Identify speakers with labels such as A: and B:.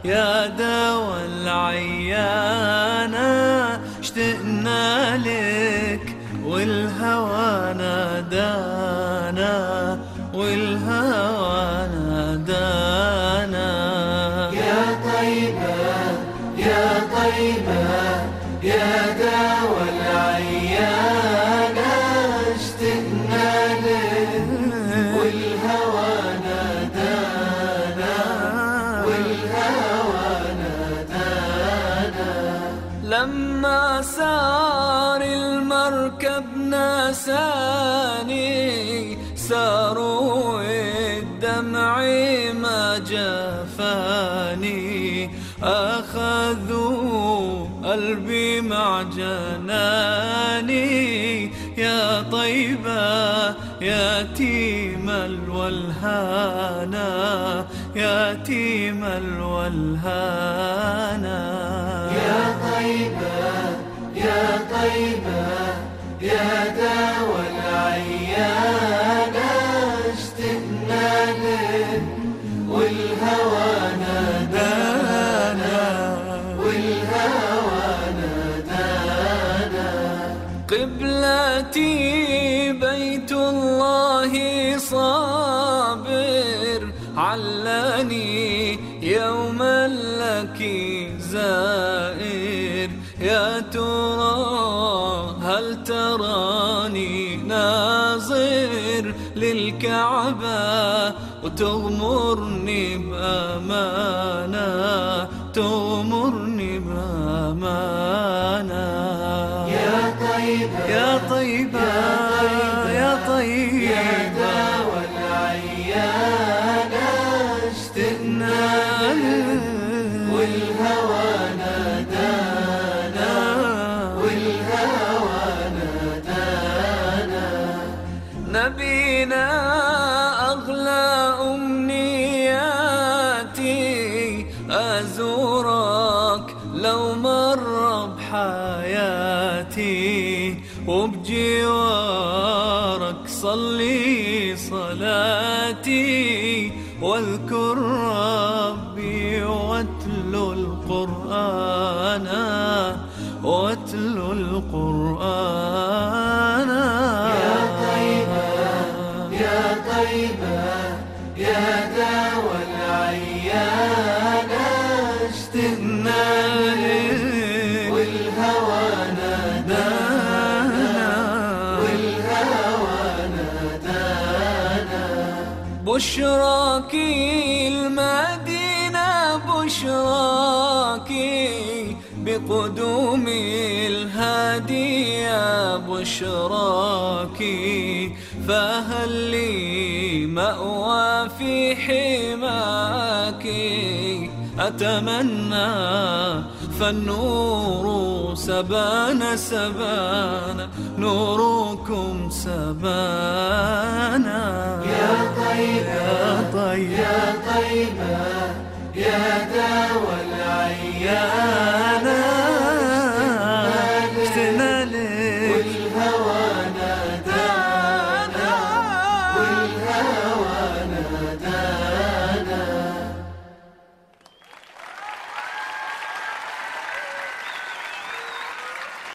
A: يا دوا العيانا اشتقنا لك والهوى نادانا والهوى نادانا
B: يا طيبة يا طيبة يا دوا العيانا اشتقنا لك والهوى نادانا والهوى نادانا
A: لما سار المركب ناساني ساروا الدمع ما جفاني أخذوا قلبي مع جناني يا طيبة يتيم الولهانا يتيم الولهانا
B: يا طيبة يا طيبة يا دوا العيانا اشتقنا لك والهوى نادانا والهوى نادانا
A: قبلتي بيت الله صابر علاني يوما لك زائر يا ترى هل تراني ناظر للكعبة وتغمرني بأمانة تغمرني بأمانة
B: يا طيبة
A: يا طيبة يا طيبة
B: يا دوا العيانا اشتقنا لك والهوى نادانا والهوى نادانا
A: نبينا أغلى أمنياتي أزورك لو مر بحياتي وبجوارك صلي صلاتي واذكر ربي واتلو القرآن واتلو القرآن
B: يا طيبة يا طيبة يا دوا العيانا اشتقنا لك والهوى نادانا والهوى نادانا
A: بشراك المدينة بشراك بقدوم الهادي يا بشراك فهل لي مأوى في حماك أتمنى فالنور سبان سبان نوركم سبانا
B: يا طيبة
A: يا طيب
B: يا طيبة يا دوا العيانا